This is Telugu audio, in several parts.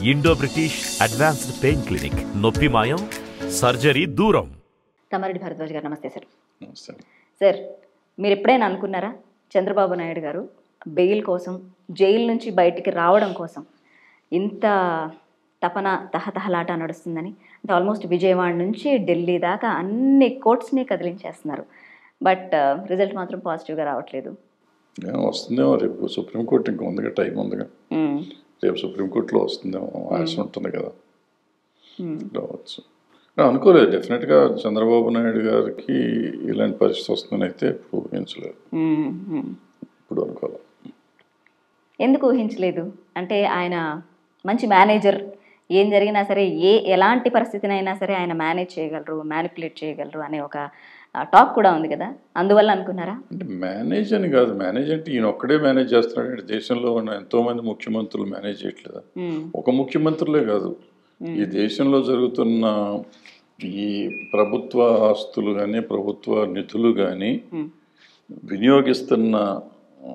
Indo British advanced pain clinic నొప్పి మాయం సర్జరీ దూరం తమ్మారెడ్డి భరద్వాజ్ గారు నమస్తే సార్ నమస్తే సార్ మీరు ఎప్పుడైనా అనుకున్నారా చంద్రబాబు నాయుడు గారు బెయిల్ కోసం జైలు నుంచి బయటికి రావడం కోసం ఇంత తపన తహతహలాట నడుస్తుందని అంటే ఆల్మోస్ట్ విజయవాడ నుంచి ఢిల్లీ దాకా అన్ని కోర్ట్స్ని కదిలించేస్తున్నారు బట్ రిజల్ట్ మాత్రం పాజిటివ్గా రావట్లేదు ఏమో వస్తుందేమో రేపు సుప్రీంకోర్టు ఇంకా ఉందిగా టైం ఉందిగా మ్మ్. రేపు సుప్రీంకోర్టులో వస్తుందేమో ఆశ ఉంటుంది కదా మ్మ్. రావచ్చు నేను అనుకోలేదు డెఫినెట్గా చంద్రబాబు నాయుడు గారికి ఇలాంటి పరిస్థితి వస్తుందని అయితే ఇప్పుడు ఊహించలేదు మ్మ్. మ్మ్. ఇప్పుడు అనుకోలేదు ఎందుకు ఊహించలేదు అంటే ఆయన మంచి మేనేజర్ ఏం జరిగినా సరే ఏ ఎలాంటి పరిస్థితినైనా సరే ఆయన మేనేజ్ చేయగలరు మ్యానిపులేట్ చేయగలరు అనే ఒక టాక్ కూడా ఉంది కదా అందువల్ల అనుకున్నారా అంటే మేనేజ్ అని కాదు మేనేజ్ అంటే ఈయన ఒక్కడే మేనేజ్ చేస్తున్నాడు అంటే దేశంలో ఉన్న ఎంతో మంది ముఖ్యమంత్రులు మేనేజ్ చేయట్లేదా మ్మ్. ఒక ముఖ్యమంత్రులే కాదు ఈ దేశంలో జరుగుతున్న ఈ ప్రభుత్వ ఆస్తులు కానీ ప్రభుత్వ నిధులు కానీ మ్మ్. వినియోగిస్తున్న ఆ,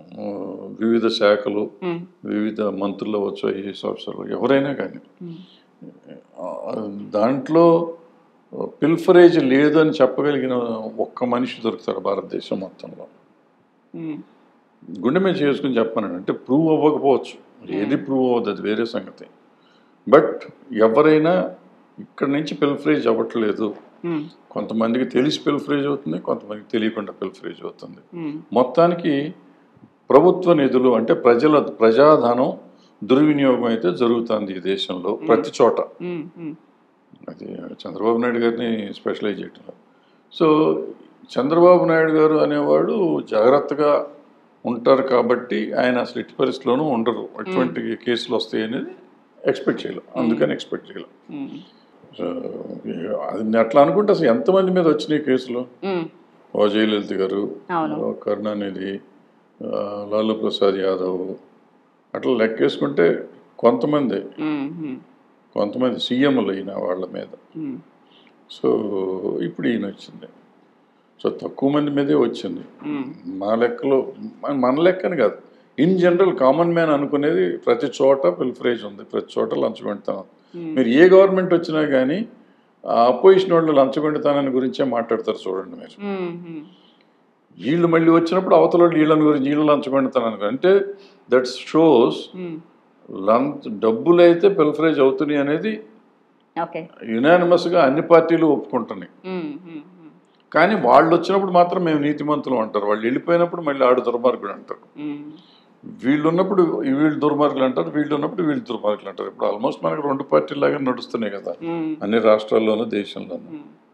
వివిధ శాఖలు మ్మ్. వివిధ మంత్రులు అవ్వచ్చు ఐఏఎస్ ఆఫీసర్లు ఎవరైనా కానీ మ్మ్. ఆ, దాంట్లో పిల్ఫరేజ్ లేదు అని చెప్పగలిగిన ఒక్క మనిషి దొరుకుతాడు భారతదేశం మొత్తంలో మ్మ్. గుండె మీద చేసుకుని చెప్పాను అంటే ప్రూవ్ అవ్వకపోవచ్చు ఏది ప్రూవ్ అవ్వదు అది వేరే సంగతి బట్ ఎవరైనా ఇక్కడ నుంచి పిల్ఫరేజ్ అవ్వట్లేదు మ్మ్. కొంతమందికి తెలిసి పిల్ఫరేజ్ అవుతుంది కొంతమందికి తెలియకుండా పిల్ఫరేజ్ అవుతుంది మ్మ్. మొత్తానికి ప్రభుత్వ నిధులు అంటే ప్రజల ప్రజాధనం దుర్వినియోగం అయితే జరుగుతుంది ఈ దేశంలో ప్రతి చోట మ్మ్. మ్మ్. అది చంద్రబాబు నాయుడు గారిని స్పెషలైజ్ చేయటం సో చంద్రబాబు నాయుడు గారు అనేవాడు జాగ్రత్తగా ఉంటారు కాబట్టి ఆయన అసలు ఎట్టి పరిస్థితిలోనూ ఉండరు ఎటువంటి కేసులు వస్తాయి అనేది ఎక్స్పెక్ట్ చేయలేం అందుకని ఎక్స్పెక్ట్ చేయలేం మ్మ్. సో అది అట్లా అనుకుంటే అసలు ఎంతమంది మీద వచ్చినాయి కేసులు మ్మ్. ఓ జయలలిత గారు అవును. ఓ కరుణానిధి ఆ, లాలూ ప్రసాద్ యాదవ్ అట్లా లెక్కేసుకుంటే కొంతమంది మ్మ్. మ్మ్. కొంతమంది సీఎంలు అయిన వాళ్ళ మీద మ్మ్. సో ఇప్పుడు ఈయన వచ్చింది సో తక్కువ మంది మీదే వచ్చింది మ్మ్. మా లెక్కలో మన- మన లెక్కని కాదు ఇన్ జనరల్ కామన్ మ్యాన్ అనుకునేది ప్రతి చోట పిల్ఫరేజ్ ఉంది ప్రతి చోట లంచగొంటుతాను మీరు ఏ గవర్నమెంట్ వచ్చినా కానీ అపోజిషన్ వాళ్ళు లంచగొంటుతానని గురించే మాట్లాడతారు చూడండి మీరు మ్మ్. మ్మ్. వీళ్ళు మళ్ళీ వచ్చినప్పుడు అవతల వాళ్ళు వీళ్ళని గురించి వీళ్ళు లంచగొంటుతానని అంటే దట్ షోస్ మ్మ్. లంచ్ డబ్బులు అయితే పిల్ఫరేజ్ అవుతున్నాయి అనేది ఓకే యునానిమస్గా అన్ని పార్టీలు ఒప్పుకుంటున్నాయి మ్మ్. మ్మ్. మ్మ్. కానీ వాళ్ళు వచ్చినప్పుడు మాత్రం మేము నీతిమంతులు అంటారు వాళ్ళు వెళ్ళిపోయినప్పుడు మళ్ళీ ఆడు దుర్మార్గుడు అంటారు మ్మ్. వీళ్ళు ఉన్నప్పుడు వీళ్ళు దుర్మార్గులు అంటారు వీళ్ళు ఉన్నప్పుడు వీళ్ళు దుర్మార్గులు అంటారు ఇప్పుడు ఆల్మోస్ట్ మనకు రెండు పార్టీలాగా నడుస్తున్నాయి కదా మ్మ్. అన్ని రాష్ట్రాల్లోనూ దేశంలోనూ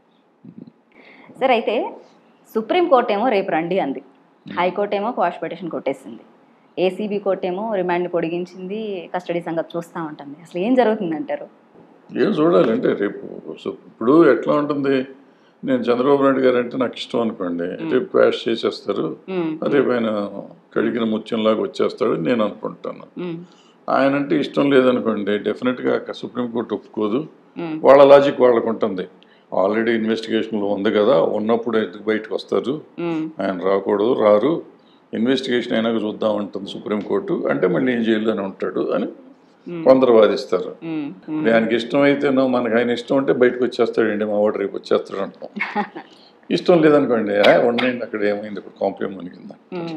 సార్ అయితే సుప్రీంకోర్టు ఏమో రేపు రండి అంది హైకోర్టు ఏమో క్వాష్ పిటిషన్ కొట్టేసింది ఏసీబీ కోర్టు ఏమో రిమాండ్ పొడిగించింది కస్టడీ సంగతి చూస్తూ ఉంటుంది అసలు ఏం జరుగుతుంది అంటారు ఏం చూడాలంటే రేపు సో ఇప్పుడు ఎట్లా ఉంటుంది నేను చంద్రబాబు నాయుడు గారు అంటే నాకు ఇష్టం అనుకోండి రేపు క్వాష్ చేసేస్తారు రేపు ఆయన కడిగిన ముత్యంలాగా వచ్చేస్తాడు నేను అనుకుంటాను ఆయన అంటే ఇష్టం లేదనుకోండి డెఫినెట్గా సుప్రీంకోర్టు ఒప్పుకోదు వాళ్ళ లాజిక్ వాళ్ళకు ఉంటుంది ఆల్రెడీ ఇన్వెస్టిగేషన్లో ఉంది కదా ఉన్నప్పుడు ఎందుకు బయటకు వస్తారు ఆయన రాకూడదు రారు ఇన్వెస్టిగేషన్ అయినాక చూద్దాం ఉంటుంది సుప్రీంకోర్టు అంటే మళ్ళీ ఏం జైల్లోనే ఉంటాడు అని కొందరు వాదిస్తారు ఆయనకి ఇష్టం అయితేనో మనకి ఆయన ఇష్టం ఉంటే బయటకు వచ్చేస్తాడండి మా వాడు రేపు వచ్చేస్తాడు అంటాం ఇష్టం లేదనుకోండి "ఆ, ఉండండి అక్కడ ఏమైంది ఇప్పుడు కాంప్లైంట్ మునిగిందా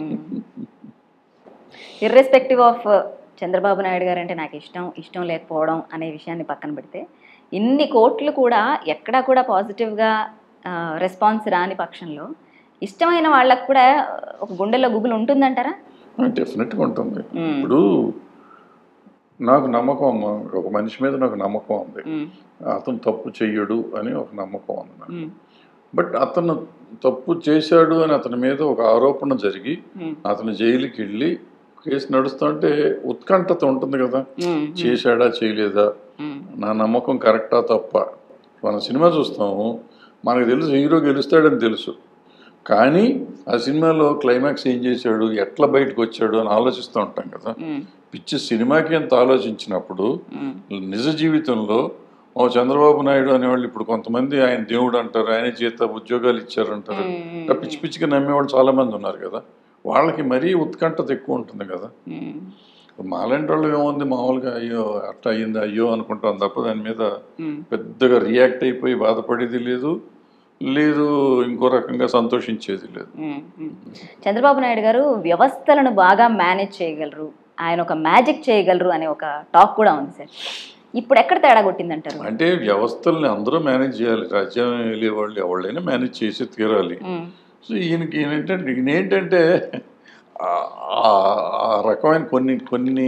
ఇర్రెస్పెక్టివ్ ఆఫ్ చంద్రబాబు నాయుడు గారు అంటే నాకు ఇష్టం ఇష్టం లేకపోవడం అనే విషయాన్ని పక్కన పెడితే ఇన్ని కోట్లు కూడా ఎక్కడా కూడా పాజిటివ్గా రెస్పాన్స్ రాని పక్షంలో ఇష్టమైన వాళ్ళకు కూడా ఒక గుండెలో గుబులు ఉంటుందంటారా డెఫినెట్గా ఉంటుంది మ్మ్. ఇప్పుడు నాకు నమ్మకం అమ్మ ఒక మనిషి మీద నాకు నమ్మకం ఉంది మ్మ్. అతను తప్పు చెయ్యడు అని ఒక నమ్మకం ఉంది నాకు మ్మ్. బట్ అతను తప్పు చేశాడు అని అతని మీద ఒక ఆరోపణ జరిగి మ్మ్. అతను జైలుకి వెళ్ళి కేసు నడుస్తుంటే ఉత్కంఠత ఉంటుంది కదా మ్మ్. చేశాడా చేయలేదా మ్మ్. నా నమ్మకం కరెక్టా తప్ప మన సినిమా చూస్తాము మనకు తెలుసు హీరో గెలుస్తాడని తెలుసు కానీ ఆ సినిమాలో క్లైమాక్స్ ఏం చేశాడు ఎట్లా బయటకు వచ్చాడు అని ఆలోచిస్తూ ఉంటాం కదా మ్మ్. పిచ్చి సినిమాకి అంత ఆలోచించినప్పుడు మ్మ్. నిజ జీవితంలో ఓ చంద్రబాబు నాయుడు అనేవాళ్ళు ఇప్పుడు కొంతమంది ఆయన దేవుడు అంటారు ఆయన చేత ఉద్యోగాలు ఇచ్చారంటారు మ్మ్. ఇంకా పిచ్చి పిచ్చిగా నమ్మేవాళ్ళు చాలా మంది ఉన్నారు కదా వాళ్ళకి మరీ ఉత్కంఠత ఎక్కువ ఉంటుంది కదా మ్మ్. మాలాంటి వాళ్ళు ఏముంది మామూలుగా అయ్యో అట్లా అయ్యింది అయ్యో అనుకుంటాం తప్ప దాని మీద ఉమ్, పెద్దగా రియాక్ట్ అయిపోయి బాధపడేది లేదు లేదు ఇంకో రకంగా సంతోషించేది లేదు ఉమ్, ఉమ్. చంద్రబాబు నాయుడు గారు వ్యవస్థలను బాగా మేనేజ్ చేయగలరు ఆయన ఒక మ్యాజిక్ చేయగలరు అనే ఒక టాక్ కూడా ఉంది సార్ ఇప్పుడు ఎక్కడ తేడా కొట్టిందంటారు అంటే వ్యవస్థల్ని అందరూ మేనేజ్ చేయాలి రాజ్యం వెళ్ళే వాళ్ళు ఎవళ్ళైనా మేనేజ్ చేసి తీరాలి ఉమ్, సో ఈయనకి ఈయనంటే ఈయన ఏంటంటే ఆ- ఆ- ఆ రకమైన కొన్ని కొన్ని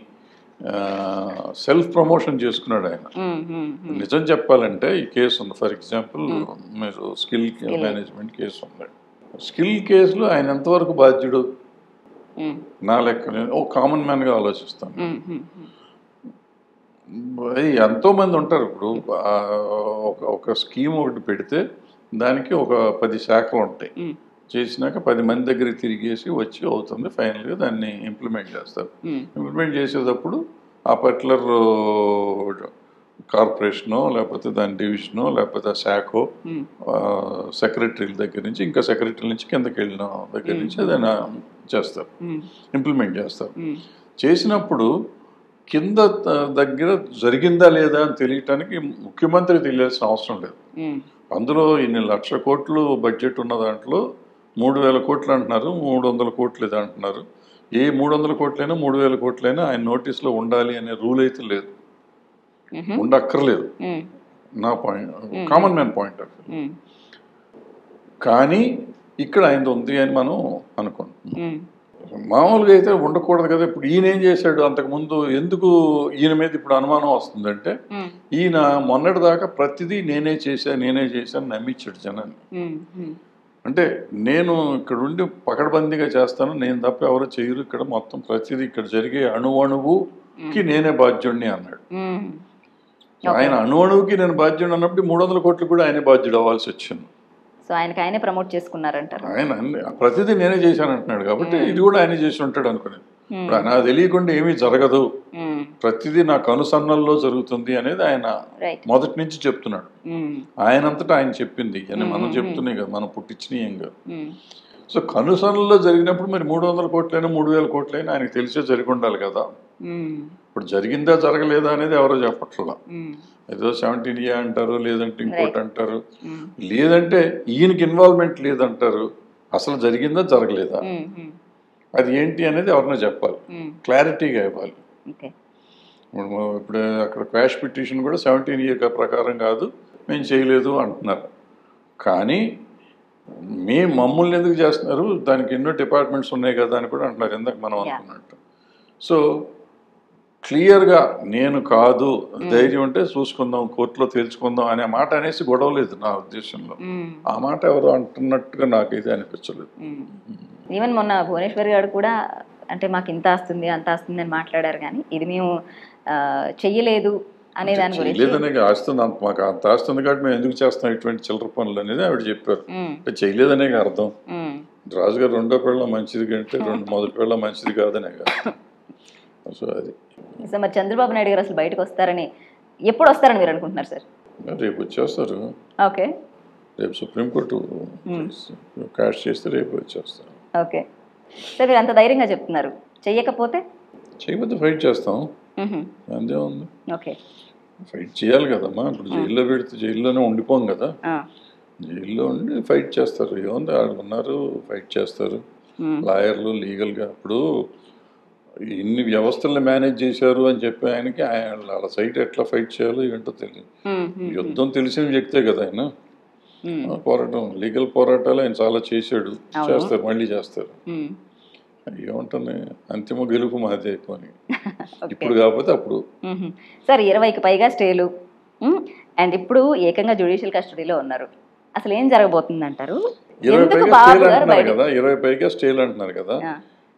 సెల్ఫ్ ప్రమోషన్ చేసుకున్నాడు ఆయన ఉమ్, ఉమ్, ఉమ్. నిజం చెప్పాలంటే ఈ కేసు ఉంది ఫర్ ఎగ్జాంపుల్ మీరు స్కిల్ మేనేజ్మెంట్ కేసు ఉంది స్కిల్ కేసులో ఆయన ఎంతవరకు బాధ్యుడు ఉమ్, నా లెక్క నేను ఓ కామన్ మ్యాన్గా ఆలోచిస్తాను ఉమ్, ఉమ్, ఉమ్. అది ఎంతో మంది ఉంటారు ఇప్పుడు ఆ, ఒక ఒక స్కీమ్ ఒకటి పెడితే దానికి ఒక పది శాఖలు ఉంటాయి ఉమ్, చేసినాక పది మంది దగ్గరికి తిరిగేసి వచ్చి అవుతుంది ఫైనల్గా దాన్ని ఇంప్లిమెంట్ చేస్తారు ఉమ్, ఇంప్లిమెంట్ చేసేటప్పుడు ఆ పర్టికులర్ కార్పొరేషనో లేకపోతే దాని డివిజనో లేకపోతే ఆ శాఖో ఉమ్, సెక్రటరీల దగ్గర నుంచి ఇంకా సెక్రటరీ నుంచి కిందకి వెళ్ళిన దగ్గర నుంచి అదైనా చేస్తారు ఉమ్, ఇంప్లిమెంట్ చేస్తారు ఉమ్, చేసినప్పుడు కింద త- దగ్గర జరిగిందా లేదా అని తెలియటానికి ముఖ్యమంత్రి తెలియాల్సిన అవసరం లేదు ఉమ్, అందులో ఇన్ని లక్షల కోట్లు బడ్జెట్ ఉన్న దాంట్లో మూడు వేల కోట్లు అంటున్నారు మూడు వందల కోట్లు ఇది అంటున్నారు ఏ మూడు వందల కోట్లైనా మూడు వేల కోట్లైనా ఆయన నోటీస్లో ఉండాలి అనే రూల్ అయితే లేదు ఉమ్, ఉండక్కర్లేదు ఉమ్, నా point common man point of view ఉమ్, కానీ ఇక్కడ ఆయన ఉంది అని మనం అనుకుంటాం ఉమ్, మామూలుగా అయితే ఉండకూడదు కదా ఇప్పుడు ఈయన ఏం చేశాడు అంతకుముందు ఎందుకు ఈయన మీద ఇప్పుడు అనుమానం వస్తుందంటే ఉమ్, ఈయన మొన్నటి దాకా ప్రతిదీ నేనే చేశా నేనే చేశాను నమ్మించాడు జనాన్ని ఉమ్, ఉమ్, అంటే నేను ఇక్కడ ఉండి పకడ్బందీగా చేస్తాను నేను తప్ప ఎవరు చేయరు ఇక్కడ మొత్తం ప్రతిదీ ఇక్కడ జరిగే అణువణువుకి నేనే బాధ్యుడిని అన్నాడు ఉమ్. ఆయన అణువణువుకి నేను బాధ్యుడు అన్నప్పుడు మూడు వందల కోట్లు కూడా ఆయనే బాధ్యుడు అవ్వాల్సి వచ్చింది సో ఆయనకి ఆయనే ప్రమోట్ చేసుకున్నారంటారు ఆయన అన్ని ప్రతిదీ నేనే చేశాను అంటున్నాడు కాబట్టి ఇది కూడా ఆయన చేసి ఉంటాడు అనుకునేది ఉమ్, ఇప్పుడు నాకు తెలియకుండా ఏమీ జరగదు ఉమ్, ప్రతిదీ నాకు అనుసన్నల్లో జరుగుతుంది అనేది ఆయన రైట్ మొదటి నుంచి చెప్తున్నాడు ఉమ్, ఆయనంతటా ఆయన చెప్పింది అని మనం చెప్తున్నాయి కదా మనం పుట్టించినవి ఏం కాదు ఉమ్, సో కనుసనల్లో జరిగినప్పుడు మరి మూడు వందల కోట్లైనా మూడు వేల కోట్లైనా ఆయనకు తెలిసే జరిగి ఉండాలి కదా ఉమ్, ఇప్పుడు జరిగిందా జరగలేదా అనేది ఎవరో చెప్పట్లా ఉమ్, ఏదో సెవెంటీన్ ఏ అంటారు లేదంటే ఇంకోటి అంటారు ఉమ్, లేదంటే ఈయనకి ఇన్వాల్వ్మెంట్ లేదంటారు అసలు జరిగిందా జరగలేదా ఉమ్, ఉమ్, అది ఏంటి అనేది ఎవరినో చెప్పాలి ఉమ్, క్లారిటీగా ఇవ్వాలి ఓకే ఇప్పుడు ఇప్పుడు అక్కడ క్వాష్ పిటిషన్ కూడా సెవెంటీన్ ఏ ప్రకారం కాదు మేము చేయలేదు అంటున్నారు కానీ మీ మమ్మల్ని ఎందుకు చేస్తున్నారు దానికి ఎన్నో డిపార్ట్మెంట్స్ ఉన్నాయి కదా అని కూడా అంటున్నారు ఇందాక మనం Yeah. అనుకున్నట్టు సో క్లియర్గా నేను కాదు ధైర్యం ఉంటే చూసుకుందాం కోర్టులో తేల్చుకుందాం అనే మాట అనేసి గొడవ లేదు నా ఉద్దేశంలో ఉమ్, ఆ మాట ఎవరు అంటున్నట్టుగా నాకైతే అనిపించలేదు ఉమ్. ఈవెన్ మొన్న భువనేశ్వర్ గారు కూడా అంటే మాకు ఇంత వస్తుంది అంత వస్తుంది అని మాట్లాడారు కానీ ఇది మేము ఆ, చెయ్యలేదు అనే దాని గురించి చేయలేదనే ఆస్తుంది అంత మాకు అంత ఆస్తుంది కాబట్టి మేము ఎందుకు చేస్తాం ఇటువంటి చిల్లర పనులు అనేది ఆవిడ చెప్పారు ఉమ్, అంటే చేయలేదనే అర్థం ఉమ్, రాజుగారు రెండో పిల్ల మంచిది కంటే రెండు మొదటి పిల్ల మంచిది కాదనే కాదు సో అది సో మరి చంద్రబాబు నాయుడు గారు అసలు బయటకు వస్తారని ఎప్పుడు వస్తారని మీరు అనుకుంటున్నారు సార్ రేపు వచ్చేస్తారు ఓకే రేపు సుప్రీంకోర్టు క్యాష్ చేస్తే రేపు వచ్చేస్తారు ఓకే సార్ మీరు అంత ధైర్యంగా చెప్తున్నారు చెయ్యకపోతే చేయకపోతే ఫైట్ చేస్తాం మ్హూ. అంతే ఉంది ఓకే ఫైట్ చేయాలి కదమ్మా ఇప్పుడు జైల్లో పెడితే జైల్లోనే ఉండిపోం కదా ఆ, జైల్లో ఉండి ఫైట్ చేస్తారు ఏముంది వాళ్ళు ఉన్నారు ఫైట్ చేస్తారు మ్, లాయర్లు లీగల్గా ఇప్పుడు ఇన్ని వ్యవస్థల్ని మేనేజ్ చేశారు అని చెప్పి ఆయనకి ఆయన వాళ్ళ సైట్ ఎట్లా ఫైట్ చేయాలో ఏంటో తెలియదు మ్, మ్, యుద్ధం తెలిసిన వ్యక్తే కదా ఆయన మ్, పోరాటం లీగల్ పోరాటాలు ఆయన చాలా చేశాడు అవును. చేస్తారు మళ్ళీ చేస్తారు మ్. ఏమంటుంది అంతిమ గెలుపు మాదే అయిపోయి ఓకే ఇప్పుడు కాకపోతే అప్పుడు మ్హూ. సార్ ఇరవైకి పైగా స్టేలు మ్, అండ్ ఇప్పుడు ఏకంగా జ్యుడిషియల్ కస్టడీలో ఉన్నారు అసలు ఏం జరగబోతుంది అంటారు ఇరవై ఎందుకు పైగా బాబు స్టేలు గారు అంటున్నారు బయట కదా ఇరవై పైగా స్టేలు అంటున్నారు కదా ఆ,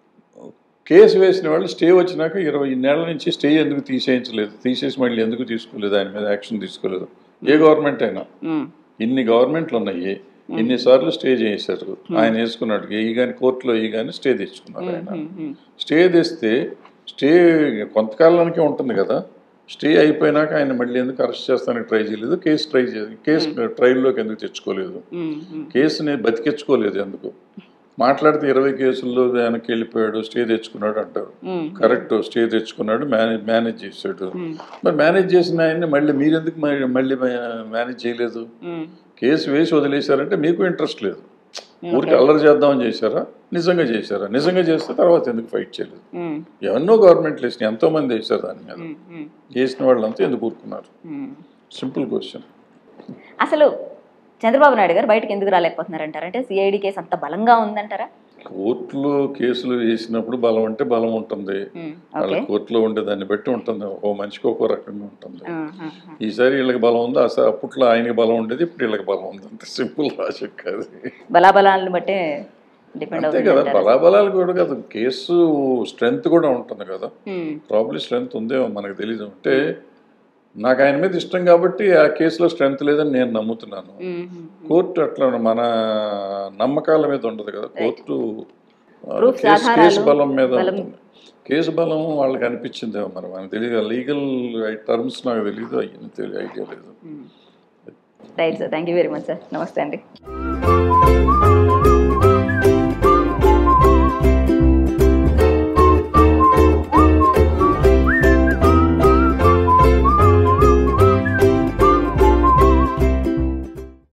కేసు వేసిన వాళ్ళు స్టే వచ్చినాక ఇరవై నెలల నుంచి స్టే ఎందుకు తీసేయించలేదు తీసేసి మళ్ళీ ఎందుకు తీసుకోలేదు ఆయన మీద యాక్షన్ తీసుకోలేదు ఏ గవర్నమెంట్ అయినా మ్, ఇన్ని గవర్నమెంట్లు ఉన్నాయి ఇన్నిసార్లు స్టే చేశారు ఆయన వేసుకున్నాడు ఈ కానీ కోర్టులో ఈ కానీ స్టే తెచ్చుకున్నారు ఆయన మ్, మ్, స్టే తెస్తే స్టే కొంతకాలానికి ఉంటుంది కదా స్టే అయిపోయినాక ఆయన మళ్ళీ ఎందుకు అరెస్ట్ చేస్తానికి ట్రై చేయలేదు కేసు ట్రై చేసి కేసు ట్రయల్లోకి ఎందుకు తెచ్చుకోలేదు మ్, మ్, కేసుని బతికించుకోలేదు ఎందుకు మాట్లాడితే ఇరవై కేసుల్లో వెనక్కి వెళ్ళిపోయాడు స్టే తెచ్చుకున్నాడు అంటారు ఉమ్, కరెక్ట్ స్టే తెచ్చుకున్నాడు మేనేజ్ మేనేజ్ చేశాడు మరి మేనేజ్ చేసిన ఆయన్ని మళ్ళీ మీరెందుకు మరి మళ్ళీ మేనేజ్ చేయలేదు ఉమ్, కేసు వేసి వదిలేశారంటే మీకు ఇంట్రెస్ట్ లేదు ఊరికి అల్లరి చేద్దామని చేశారా నిజంగా చేశారా నిజంగా చేస్తే తర్వాత ఎందుకు ఫైట్ చేయలేదు ఉమ్, ఎన్నో గవర్నమెంట్లు వేసినాయి ఎంతో మంది వేశారు దాని మీద ఉమ్, ఉమ్, చేసిన వాళ్ళంతా ఎందుకు ఊరుకున్నారు ఉమ్. సింపుల్ క్వశ్చన్ అసలు చంద్రబాబు నాయుడు గారు బయటకు ఎందుకు రాలేకపోతున్నారు అంటే సిఐడి కేసు అంత బలంగా ఉందంటారా కోర్టులో కేసులు వేసినప్పుడు బలం అంటే బలం ఉంటుంది ఉమ్, వాళ్ళ ఓకే కోర్టులో ఉండే దాన్ని బట్టి ఉంటుంది ఓ మనిషికి ఒక్కో రకంగా ఉంటుంది ఆ, ఆ, ఆ. ఈసారి వీళ్ళకి బలం ఉంది అసలు అప్పట్లో ఆయనకి బలం ఉండేది ఇప్పుడు వీళ్ళకి బలం ఉంది అంత సింపుల్ లాజిక్ కాదు బలాబలాలను బట్టే డిపెండ్ అంతే అవుతుంది కదా అంటారా? బలాబలాలు కూడా కదా కేసు స్ట్రెంగ్త్ కూడా ఉంటుంది కదా ఉమ్, ప్రాబ్లీ స్ట్రెంగ్త్ ఉందేమో మనకు తెలియదు అంటే నాకు ఆయన మీద ఇష్టం కాబట్టి ఆ కేసులో స్ట్రెంగ్త్ లేదని నేను నమ్ముతున్నాను ఉమ్, ఉమ్. కోర్టు అట్లా మన నమ్మకాల మీద ఉండదు కదా కోర్టు ఆ, Proofs, కేసు ఆధారాలు, కేసు బలం మీద బలం. ఉంటుంది కేసు బలం వాళ్ళకి అనిపించిందేమో మరి మనకు తెలియదు లీగల్ టర్మ్స్ నాకు తెలియదు అయ్యింది తెలియ ఐడియా లేదు right sir thank you very much sir నమస్తే అండి